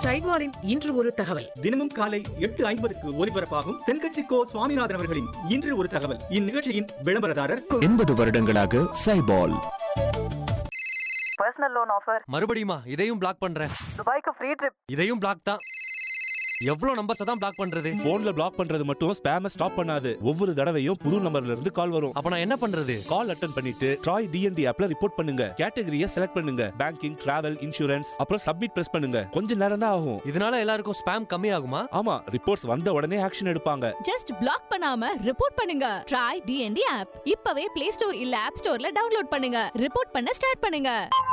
சைட்வாரின் இன்று ஒரு தகவல் தினமும் காலை எட்டு ஐம்பதுக்கு ஒலிபரப்பாகும் தென்கட்சி கோ சுவாமிநாதன் அவர்களின் இன்று ஒரு தகவல் இந்நிகழ்ச்சியின் விளம்பரதாரர் எண்பது வருடங்களாக சைபால் பர்சனல் லோன் ஆஃபர் மறுபடியுமா இதையும் பிளாக் பண்றேன் துபாய்க்கு ஃப்ரீ ட்ரிப் இதையும் பிளாக் தான் எவ்வளவு நம்பர்ஸ் தான் பிளாக் பண்றது போன்ல பிளாக் பண்றது மட்டும் ஸ்பேம ஸ்டாப் பண்ணாது ஒவ்வொரு தடவையும் புது நம்பர்ல இருந்து கால் வரும் அப்ப நான் என்ன பண்றது கால் அட்டன் பண்ணிட்டு ட்ராய் டிஎன்டி ஆப்ல ரிப்போர்ட் பண்ணுங்க கேட்டகரியை செலக்ட் பண்ணுங்க பேங்கிங் டிராவல் இன்சூரன்ஸ் அப்புறம் சப்மிட் பிரஸ் பண்ணுங்க கொஞ்ச நேரம் தான் ஆகும் இதனால எல்லாருக்கும் ஸ்பேம் கம்மி ஆகுமா ஆமா ரிப்போர்ட்ஸ் வந்த உடனே ஆக்ஷன் எடுப்பாங்க ஜஸ்ட் பிளாக் பண்ணாம ரிப்போர்ட் பண்ணுங்க ட்ரை டிஎன்டி ஆப் இப்பவே பிளே ஸ்டோர் இல்ல ஆப் ஸ்டோர்ல டவுன்லோட் பண்ணுங்க ரிப்போர்ட் பண்ண ஸ்டார்ட் பண்ணுங்க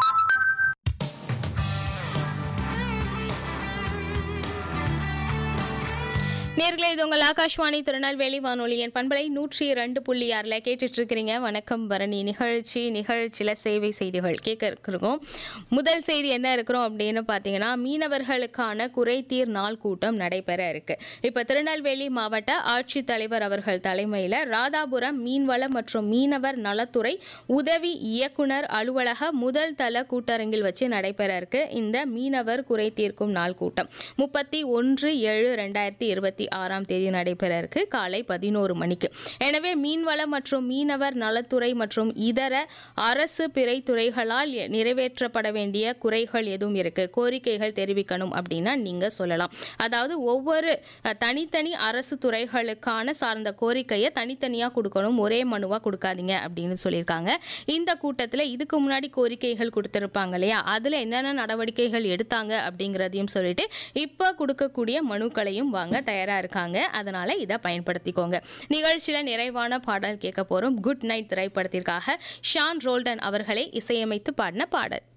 நேர்களே இது உங்கள் ஆகாஷ்வாணி திருநெல்வேலி வானொலியின் பண்பலை நூற்றி ரெண்டு புள்ளி ஆறில் கேட்டுட்டு இருக்கிறீங்க வணக்கம் பரணி நிகழ்ச்சி நிகழ்ச்சியில் சேவை செய்திகள் கேட்க இருக்கிறோம் முதல் செய்தி என்ன இருக்கிறோம் அப்படின்னு பார்த்தீங்கன்னா மீனவர்களுக்கான குறைதீர் நாள் கூட்டம் நடைபெற இருக்கு இப்போ திருநெல்வேலி மாவட்ட ஆட்சித்தலைவர் அவர்கள் தலைமையில் ராதாபுரம் மீன்வளம் மற்றும் மீனவர் நலத்துறை உதவி இயக்குனர் அலுவலக முதல் தள கூட்டரங்கில் வச்சு நடைபெற இருக்கு இந்த மீனவர் குறை தீர்க்கும் நாள் கூட்டம் முப்பத்தி ஒன்று ஏழு ரெண்டாயிரத்தி இருபத்தி ஆறாம் தேதி நடைபெற இருக்கு காலை பதினோரு மணிக்கு எனவே மீன்வளம் மற்றும் மீனவர் நலத்துறை மற்றும் இதர அரசு பிறை துறைகளால் எ- நிறைவேற்றப்பட வேண்டிய குறைகள் எதுவும் இருக்கு கோரிக்கைகள் தெரிவிக்கணும் அப்படின்னா நீங்க சொல்லலாம் அதாவது ஒவ்வொரு அஹ், தனித்தனி அரசு துறைகளுக்கான சார்ந்த கோரிக்கையை தனித்தனியா கொடுக்கணும் ஒரே மனுவா கொடுக்காதீங்க அப்படின்னு சொல்லியிருக்காங்க இந்த கூட்டத்தில் இதுக்கு முன்னாடி கோரிக்கைகள் கொடுத்திருப்பாங்க இல்லையா அதில் என்னென்ன நடவடிக்கைகள் எடுத்தாங்க அப்படிங்கிறதையும் சொல்லிட்டு இப்போ கொடுக்கக்கூடிய மனுக்களையும் வாங்க தயாராக இருக்காங்க அதனால இதை பயன்படுத்திக்கோங்க நிகழ்ச்சியில் நிறைவான பாடல் கேட்க போகிறோம் குட் நைட் திரைப்படத்திற்காக ஷான் ரோல்டன் அவர்களை இசையமைத்து பாடின பாடல்